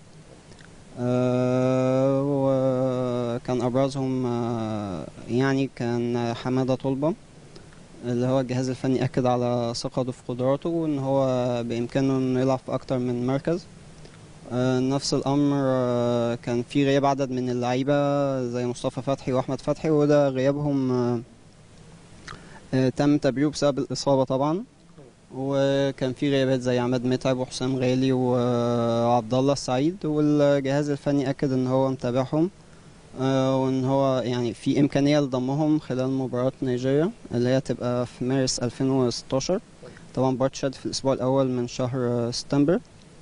آه، وكان أبرزهم آه، يعني كان حمادة طلبة اللي هو الجهاز الفني أكد على ثقته في قدراته وإن هو بإمكانه إنه يلعب في أكتر من مركز آه، نفس الأمر آه، كان في غياب عدد من اللعيبة زي مصطفى فتحي وأحمد فتحي وده غيابهم آه، آه، تم تبريره بسبب الإصابة طبعا وكان في غيابات زي عماد متعب وحسام غالي وعبد الله السعيد والجهاز الفني أكد إن هو متابعهم آه، وإن هو يعني في إمكانية لضمهم خلال مباراة نيجيريا اللي هي تبقى في مارس 2016 طبعا مباراة تشاد في الأسبوع الأول من شهر آه، سبتمبر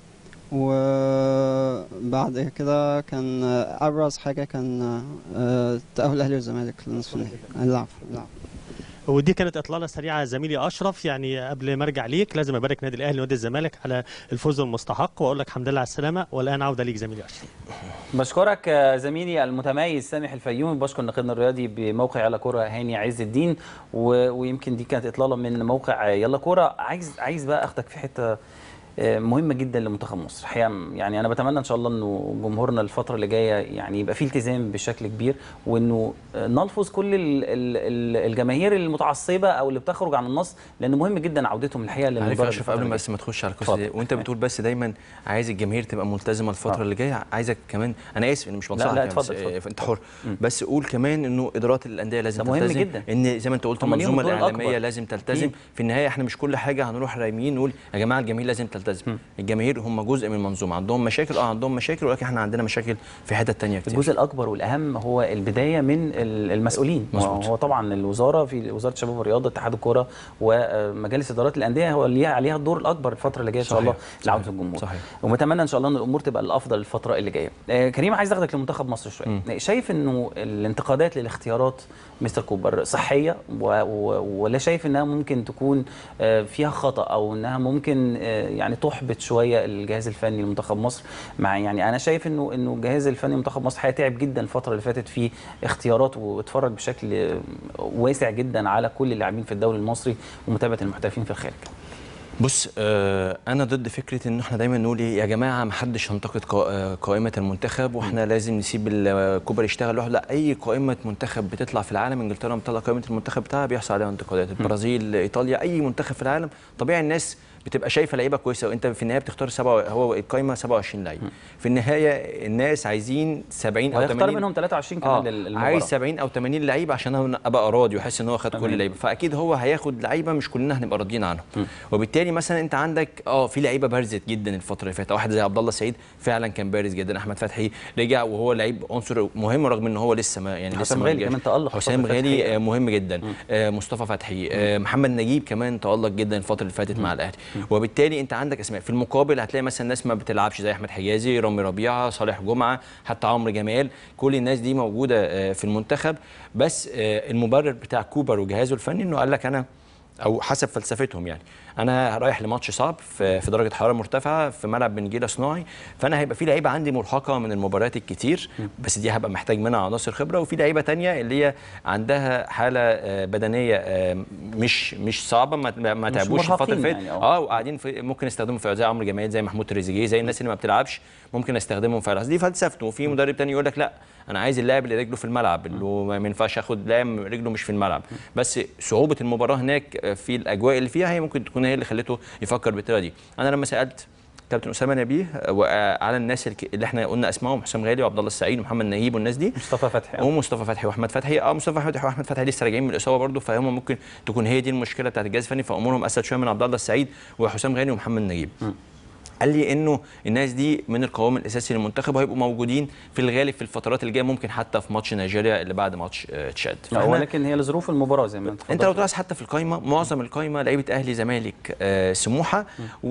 وبعد كده كان ابرز حاجه كان آه، تاهل الاهلي والزمالك لنصف النهائي العفو العفو ودي كانت اطلاله سريعه زميلي اشرف يعني قبل ما ارجع ليك لازم ابارك نادي الاهلي ونادي الزمالك على الفوز المستحق واقول لك الحمد لله على السلامه والان عوده ليك زميلي اشرف بشكرك آه، زميلي المتميز سامح الفيومي بشكر ناقدنا الرياضي بموقع يلا كوره هاني عز الدين و... ويمكن دي كانت اطلاله من موقع يلا كوره عايز عايز بقى اخدك في حته آه، مهمه جدا لمنتخب مصر الحقيقه يعني انا بتمنى ان شاء الله انه جمهورنا الفتره اللي جايه يعني يبقى فيه التزام بشكل كبير وانه آه، نلفظ كل ال- ال- ال- الجماهير المتعصبه او اللي بتخرج عن النص لان مهم جدا عودتهم الحقيقه عارف للمباراه يا اشرف قبل ما بس ما تخش على القصه دي اتفضل. وانت بتقول بس دايما عايز الجماهير تبقى ملتزمه الفتره آه. اللي جايه عايزك كمان انا اسف اني مش لا، بنصحك لا، يعني اتفضل، بس اتفضل. آه، انت حر مم. بس قول كمان انه ادارات الانديه لازم ده مهم تلتزم جدا. ان زي ما انت قلت هم ليهم المنظومه الدور الاعلاميه الأكبر. لازم تلتزم أكيد. في النهايه احنا مش كل حاجه هنروح رايمين نقول يا جماعه الجماهير لازم تلتزم مم. الجماهير هم جزء من المنظومه عندهم مشاكل اه عندهم مشاكل ولكن احنا عندنا مشاكل في حتت تانية كتير الجزء الاكبر والاهم هو البدايه من ال- المسؤولين مظبوط. هو طبعا الوزاره في وزاره الشباب والرياضه اتحاد الكره ومجالس ادارات الانديه هو اللي عليها الدور الاكبر الفتره اللي جايه ان شاء صحيح. الله لعوده صحيح. الجمهور صحيح. ومتمنى ان شاء الله ان الامور تبقى الافضل الفتره اللي جايه آه، كريم عايز اخدك لمنتخب مصر شويه مم. شايف انه الانتقادات للاختيارات مستر كوبر صحيه و- و- ولا شايف انها ممكن تكون آه، فيها خطا او انها ممكن آه، يعني تحبط شويه الجهاز الفني لمنتخب مصر مع يعني انا شايف انه انه الجهاز الفني لمنتخب مصر هيتعب جدا الفتره اللي فاتت في اختيارات واتفرج بشكل آه، واسع جدا على كل اللاعبين في الدوري المصري ومتابعه المحترفين في الخارج بص آه انا ضد فكره ان احنا دايما نقول إيه، يا جماعه ما حدش ينتقد قا- آه، قائمه المنتخب واحنا لازم نسيب الكوبر يشتغل لوحده لا اي قائمه منتخب بتطلع في العالم انجلترا بتطلع قائمه المنتخب بتاعها بيحصل عليها انتقادات البرازيل ايطاليا اي منتخب في العالم طبيعي الناس بتبقى شايفه لعيبه كويسه وانت في النهايه بتختار سبعة هو القائمه 27 لعيب في النهايه الناس عايزين 70 او وهيختار 80 منهم 23 كمان اه للمباراه عايز 70 او 80 لعيب عشان هو ابقى راضي ويحس ان هو خد كل تمام. اللعيبه فاكيد هو هياخد لعيبه مش كلنا هنبقى راضيين عنهم وبالتالي مثلا انت عندك اه في لعيبه بارزت جدا الفتره اللي فاتت واحد زي عبد الله السعيد فعلا كان بارز جدا احمد فتحي رجع وهو لعيب عنصر مهم رغم ان هو لسه ما يعني لسه حسام ما غالي رجعش. كمان تألق حسام الفترة اللي فاتت غالي آه، مهم جدا آه مصطفى فتحي آه محمد نجيب كمان تألق جدا الفتره اللي فاتت مع الاهلي وبالتالي انت عندك اسماء في المقابل هتلاقي مثلا ناس ما بتلعبش زي احمد حجازي رامي ربيعه صالح جمعه حتى عمرو جمال كل الناس دي موجوده آه، في المنتخب بس آه، المبرر بتاع كوبر وجهازه الفني انه قال لك انا او حسب فلسفتهم يعني انا رايح لماتش صعب في في درجه حراره مرتفعه في ملعب بنجيله صناعي فانا هيبقى في لعيبه عندي مرهقه من المباريات الكتير بس دي هبقى محتاج منها عناصر خبره وفي لعيبه تانية اللي هي عندها حاله آه، بدنيه آه، مش مش صعبه ما ما ما مش تعبوش الفتره اللي مرهقين فاتت يعني، آه. اه وقاعدين في ممكن استخدمهم في زي عمرو جمال زي محمود تريزيجيه زي الناس اللي ما بتلعبش ممكن استخدمهم في الأساس. دي فلسفته وفي مدرب تاني يقول لك لا انا عايز اللاعب اللي رجله في الملعب اللي هو ما ينفعش اخد لاعب رجله مش في الملعب بس صعوبه المباراه هناك في الاجواء اللي فيها هي ممكن تكون هي اللي خلته يفكر بالطريقه دي انا لما سالت كابتن اسامه نبيه وعلى الناس الك- اللي احنا قلنا اسمائهم حسام غالي وعبد الله السعيد ومحمد نهيب والناس دي مصطفى فتحي آه. ومصطفى فتحي واحمد فتحي اه مصطفى فتحي واحمد فتحي لسه راجعين من الاصابه برضه فهم ممكن تكون هي دي المشكله بتاعت الجهاز الفني فامورهم اسهل شويه من عبد الله السعيد وحسام غالي ومحمد نجيب قال لي انه الناس دي من القوام الاساسي للمنتخب وهيبقوا موجودين في الغالب في الفترات اللي جايه ممكن حتى في ماتش نيجيريا اللي بعد ماتش آه، تشاد آه، فإحنا- ولكن هي لظروف المباراه زي ما انت انت لو اتفضلت. تلاحظ حتى في القايمه معظم القايمه لعيبه اهلي زمالك آه سموحه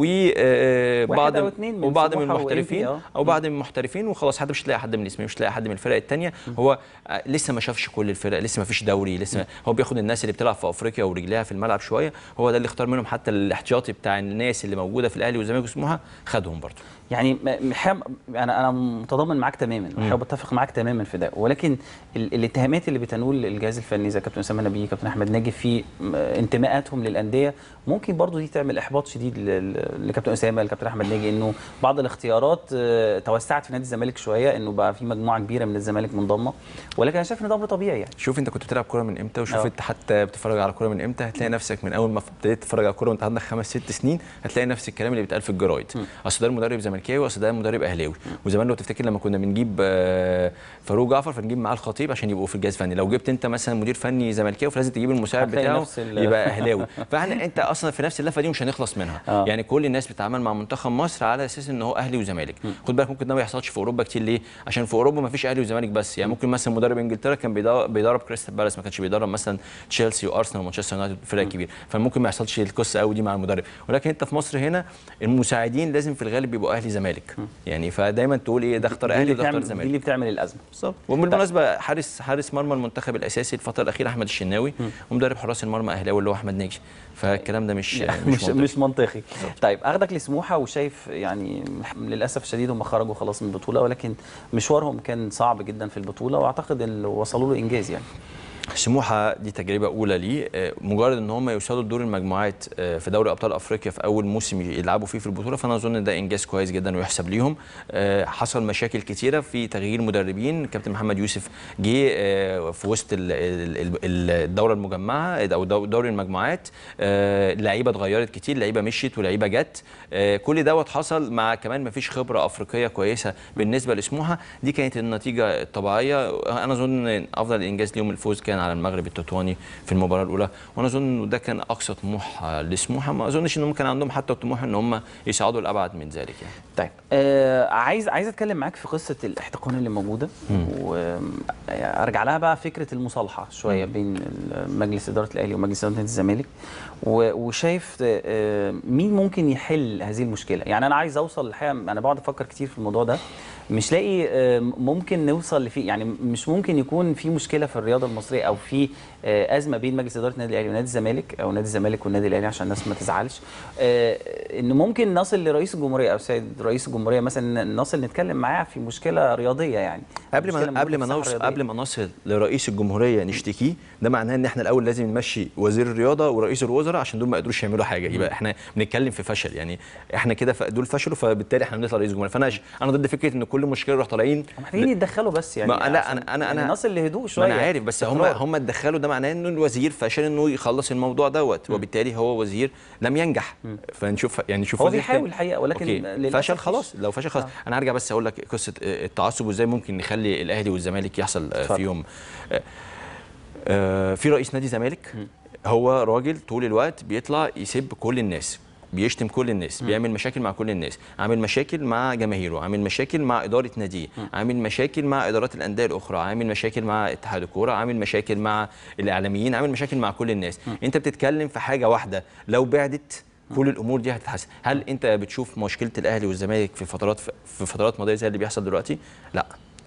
واحد وبعض أو اتنين من وبعض من سموحة المحترفين وإنبي، آه. او بعض من المحترفين وخلاص حتى مش هتلاقي حد من الاسماعيلي مش هتلاقي حد من الفرق الثانيه هو آه لسه ما شافش كل الفرق لسه ما فيش دوري لسه هو بياخد الناس اللي بتلعب في افريقيا ورجليها في الملعب شويه هو ده اللي اختار منهم حتى الاحتياطي بتاع الناس اللي موجوده في الاهلي والزمالك وسموحه خدهم برضه يعني م- محاب انا انا متضامن معاك تماما وحابب اتفق معاك تماما في ده ولكن ال- الاتهامات اللي بتنول الجهاز الفني زي كابتن اسامه نبيه كابتن احمد ناجي في م- انتماءاتهم للانديه ممكن برضو دي تعمل احباط شديد ل- ل- لكابتن اسامه لكابتن احمد ناجي انه بعض الاختيارات آه، توسعت في نادي الزمالك شويه انه بقى في مجموعه كبيره من الزمالك منضمه ولكن انا شايف ان ده امر طبيعي يعني شوف انت كنت بتلعب كوره من امتى وشوف اه. انت حتى بتتفرج على كوره من امتى هتلاقي نفسك من اول ما ابتديت تتفرج على كوره وانت عندك خمس ست سنين هتلاقي نفس الكلام اللي بيتقال في الجرايد اصل ده المدرب زملكاوي اصل ده المدرب اهلاوي وزمان لو تفتكر لما كنا بنجيب آه، فاروق جعفر فنجيب معاه الخطيب عشان يبقوا في الجهاز الفني لو جبت انت مثلا مدير فني زملكاوي فلازم تجيب المساعد هتلاقي بتاعه نفس ال- يبقى اهلاوي فاحنا انت اصلا في نفس اللفه دي مش هنخلص منها اه. يعني كل الناس بتتعامل مع منتخب مصر على اساس ان هو اهلي وزمالك خد بالك ممكن ده ما يحصلش في اوروبا كتير ليه عشان في اوروبا ما فيش اهلي وزمالك بس يعني ممكن مثلا مدرب انجلترا كان بيدرب, بيدرب كريستال بالاس ما كانش بيدرب مثلا تشيلسي وارسنال ومانشستر يونايتد فرق كبير فممكن ما يحصلش القصه قوي دي مع المدرب ولكن انت في مصر هنا المساعدين لازم في الغالب بيبقوا اهلي زمالك يعني فدايما تقول ايه ده اختار دي اهلي اللي وده اختار بتعمل دي زمالك اللي بتعمل الازمه بالظبط وبالمناسبه حارس حارس مرمى المنتخب الاساسي الفتره الاخيره احمد الشناوي ومدرب حراس المرمى اهلاوي اللي هو احمد ناجي فالكلام ده مش مش مش منطقي. مش منطقي طيب اخدك لسموحه وشايف يعني للاسف الشديد هم خرجوا خلاص من البطوله ولكن مشوارهم كان صعب جدا في البطوله واعتقد ان وصلوا له انجاز يعني سموحه دي تجربه اولى ليه آه، مجرد ان هم يوصلوا لدور المجموعات آه، في دوري ابطال افريقيا في اول موسم يلعبوا فيه في البطوله فانا اظن ان ده انجاز كويس جدا ويحسب ليهم آه، حصل مشاكل كتيره في تغيير مدربين كابتن محمد يوسف جه آه، في وسط ال- ال- ال- الدوره المجمعه او دو- دوري المجموعات آه، لعيبه اتغيرت كتير لعيبه مشيت ولعيبه جت آه، كل دوت حصل مع كمان ما فيش خبره افريقيه كويسه بالنسبه لسموحه دي كانت النتيجه الطبيعيه انا اظن ان افضل انجاز ليهم الفوز كان على المغرب التطواني في المباراه الاولى وانا اظن انه ده كان اقصى طموح آه، لسموحه ما اظنش انهم كان عندهم حتى طموح ان هم يصعدوا لابعد من ذلك يعني طيب آه عايز عايز اتكلم معاك في قصه الاحتقان اللي موجوده وارجع لها بقى فكره المصالحه شويه بين مجلس اداره الاهلي ومجلس اداره نادي الزمالك و- وشايف آه مين ممكن يحل هذه المشكله يعني انا عايز اوصل الحقيقه انا بقعد افكر كتير في الموضوع ده مش لاقي آه ممكن نوصل لفي يعني مش ممكن يكون في مشكله في الرياضه المصريه او في آه ازمه بين مجلس اداره النادي الاهلي ونادي الزمالك او نادي الزمالك والنادي الاهلي عشان الناس ما تزعلش آه ان ممكن نصل لرئيس الجمهوريه او سيد رئيس الجمهوريه مثلا نصل نتكلم معاه في مشكله رياضيه يعني قبل مشكلة ما قبل ما موجودة في نوصل الساحة قبل ما نصل لرئيس الجمهوريه نشتكيه ده معناه ان احنا الاول لازم نمشي وزير الرياضه ورئيس الوزراء عشان دول ما قدروش يعملوا حاجه يبقى احنا بنتكلم في فشل يعني احنا كده ف- دول فشلوا فبالتالي احنا بنطلع رئيس الجمهوريه فانا ش- انا ضد فكره ان كل مشكله نروح طالعين محتاجين يتدخلوا بس يعني ما لا عشان انا انا يعني انا نصل لهدوء ما شويه انا عارف بس هم استقرار. هم اتدخلوا ده معناه انه الوزير فشل انه يخلص الموضوع دوت وبالتالي هو وزير لم ينجح فنشوف يعني نشوف هو وزير بيحاول تاني. الحقيقة، ولكن أوكي. للأسف فشل مش- خلاص لو فشل خلاص انا هرجع بس اقول لك قصه التعصب وازاي ممكن نخلي الاهلي والزمالك يحصل اتفضل. فيهم آه، آه، في رئيس نادي زمالك هو راجل طول الوقت بيطلع يسب كل الناس بيشتم كل الناس بيعمل مشاكل مع كل الناس عامل مشاكل مع جماهيره عامل مشاكل مع اداره ناديه عامل مشاكل مع ادارات الانديه الاخرى عامل مشاكل مع اتحاد الكوره عامل مشاكل مع الاعلاميين عامل مشاكل مع كل الناس انت بتتكلم في حاجه واحده لو بعدت كل الامور دي هتتحسن هل انت بتشوف مشكله الاهلي والزمالك في فترات في فترات ماضيه زي اللي بيحصل دلوقتي لا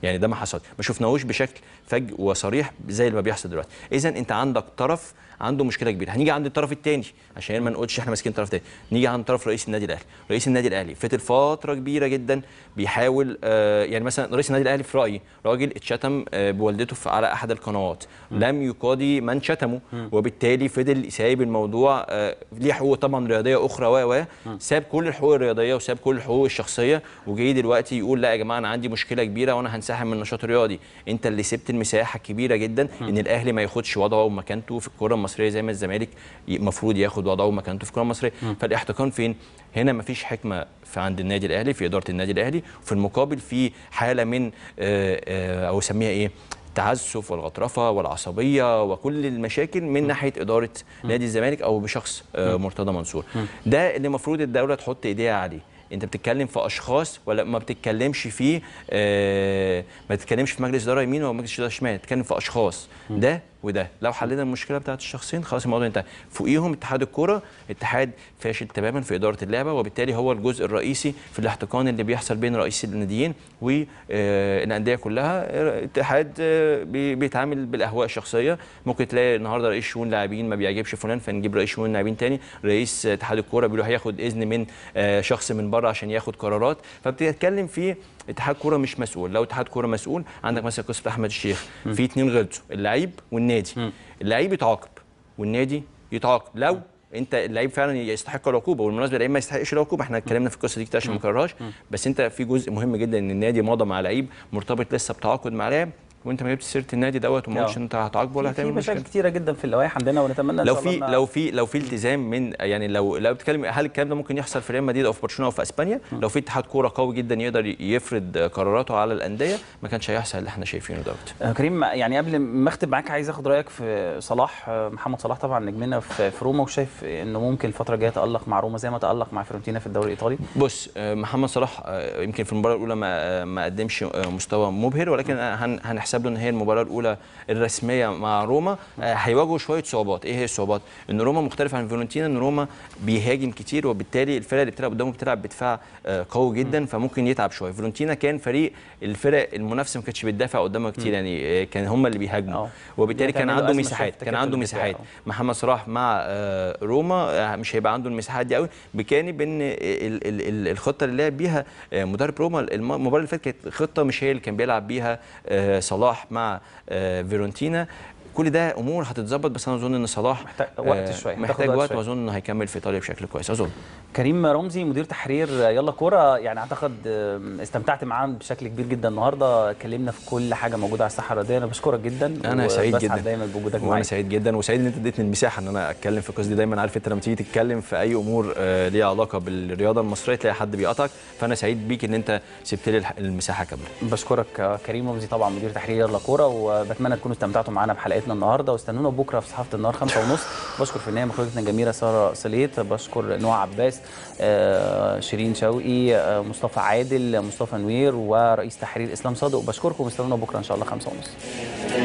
يعني ده ما حصل ما شفناهوش بشكل فج وصريح زي اللي ما بيحصل دلوقتي اذا انت عندك طرف عنده مشكله كبيره هنيجي عند الطرف الثاني عشان ما نقولش احنا ماسكين طرف تاني نيجي عند طرف رئيس النادي الاهلي رئيس النادي الاهلي فضل فتره كبيره جدا بيحاول آه يعني مثلا رئيس النادي الاهلي في رايي راجل اتشتم آه بوالدته في على احد القنوات لم يقاضي من شتمه وبالتالي فضل سايب الموضوع آه ليه حقوق طبعا رياضيه اخرى و و ساب كل الحقوق الرياضيه وساب كل الحقوق الشخصيه وجاي دلوقتي يقول لا يا جماعه انا عندي مشكله كبيره وانا هنسحب من النشاط الرياضي انت اللي سبت المساحه الكبيره جدا ان الاهلي ما ياخدش وضعه ومكانته في الكره المصريه زي ما الزمالك المفروض ياخد وضعه ومكانته في الكره المصريه فالاحتكار فين هنا مفيش حكمه في عند النادي الاهلي في اداره النادي الاهلي وفي المقابل في حاله من آه، آه، او اسميها ايه التعسف والغطرفه والعصبيه وكل المشاكل من ناحيه اداره نادي الزمالك او بشخص آه، مرتضى منصور ده اللي المفروض الدوله تحط ايديها عليه انت بتتكلم في اشخاص ولا ما بتتكلمش في آه ما بتتكلمش في مجلس اداره يمين ولا مجلس اداره شمال بتتكلم في اشخاص ده وده لو حلينا المشكله بتاعت الشخصين خلاص الموضوع انتهى فوقيهم اتحاد الكوره اتحاد فاشل تماما في اداره اللعبه وبالتالي هو الجزء الرئيسي في الاحتقان اللي بيحصل بين رئيس الناديين والانديه كلها اتحاد آه، بي- بيتعامل بالاهواء الشخصيه ممكن تلاقي النهارده رئيس شؤون لاعبين ما بيعجبش فلان فنجيب رئيس شؤون لاعبين تاني رئيس اتحاد الكوره بيقول له هياخد اذن من آه، شخص من بره عشان ياخد قرارات فبتتكلم في اتحاد كوره مش مسؤول لو اتحاد كوره مسؤول عندك مثلا قصه احمد الشيخ في اتنين غلطوا اللعيب والنادي اللعيب يتعاقب والنادي يتعاقب لو انت اللعيب فعلا يستحق العقوبه والمناسبه اللعيب ما يستحقش العقوبه احنا اتكلمنا في القصه دي كتير عشان ما نكررهاش بس انت في جزء مهم جدا ان النادي مضى مع لعيب مرتبط لسه بتعاقد مع لاعب وانت ما جبتش سيره النادي دوت وما قلتش اه. انت هتعاقبه ولا في هتعمل مشاكل مشكله كتيره جدا في اللوائح عندنا ونتمنى ان لو شاء في الله إنها- لو في لو في التزام من يعني لو لو بتتكلم هل الكلام ده ممكن يحصل في ريال مدريد او في برشلونه او في اسبانيا لو في اتحاد كوره قوي جدا يقدر يفرض قراراته على الانديه ما كانش هيحصل اللي احنا شايفينه دوت آه، كريم يعني قبل ما اختم معاك عايز اخد رايك في صلاح آه، محمد صلاح طبعا نجمنا في في روما وشايف انه ممكن الفتره الجايه يتالق مع روما زي ما تالق مع فيورنتينا في الدوري الايطالي بص آه، محمد صلاح آه، يمكن في المباراه الاولى ما آه، ما قدمش آه، مستوى مبهر ولكن آه، هن- هنحسب له ان هي المباراه الاولى الرسميه مع روما آه، هيواجهوا شويه صعوبات ايه هي الصعوبات ان روما مختلف عن فيورنتينا ان روما بيهاجم كتير وبالتالي الفرق اللي بتلعب قدامه بتلعب بدفاع آه، قوي جدا فممكن يتعب شويه فيورنتينا كان فريق الفرق المنافسه ما كانتش بتدافع قدامه كتير يعني آه، كان هم اللي بيهاجموا اه. وبالتالي دي كان هتعمل له عنده أزمة مساحات شوية في كان عنده التكتل مساحات بتاعه. محمد صلاح مع آه، روما آه، مش هيبقى عنده المساحات دي قوي بجانب ان ال- ال- ال- الخطه اللي لعب بيها آه، مدرب روما الم- المباراه اللي فاتت كانت خطه مش هي اللي كان بيلعب بيها آه، صلاح مع آه، فيرونتينا كل ده امور هتتظبط بس انا اظن ان صلاح محتاج وقت آه، شوية، هتاخد محتاج وقت وقت شوية. واظن انه هيكمل في ايطاليا بشكل كويس اظن كريم رمزي مدير تحرير يلا كوره يعني اعتقد آم، استمتعت معاه بشكل كبير جدا النهارده اتكلمنا في كل حاجه موجوده على الساحه الرياضيه انا بشكرك جدا انا سعيد وبسعد جدا دايما بوجودك وانا معايا سعيد جدا وسعيد ان انت اديتني المساحه ان انا اتكلم في القصه دي دايما عارف انت لما تيجي تتكلم في اي امور آه، ليها علاقه بالرياضه المصريه تلاقي حد بيقطعك فانا سعيد بيك ان انت سبت لي الح- المساحه كامله بشكرك آه، كريم رمزي طبعا مدير تحرير يلا كوره وبتمنى تكونوا استمتعتوا معانا بحلقتنا النهارده واستنونا بكره في صحافه النهار خمسة ونص بشكر في النهايه مخرجتنا الجميله ساره سليت بشكر نوع عباس آه، شيرين شوقي آه، مصطفى عادل مصطفى نوير ورئيس تحرير اسلام صادق بشكركم واستنونا بكره ان شاء الله خمسة ونص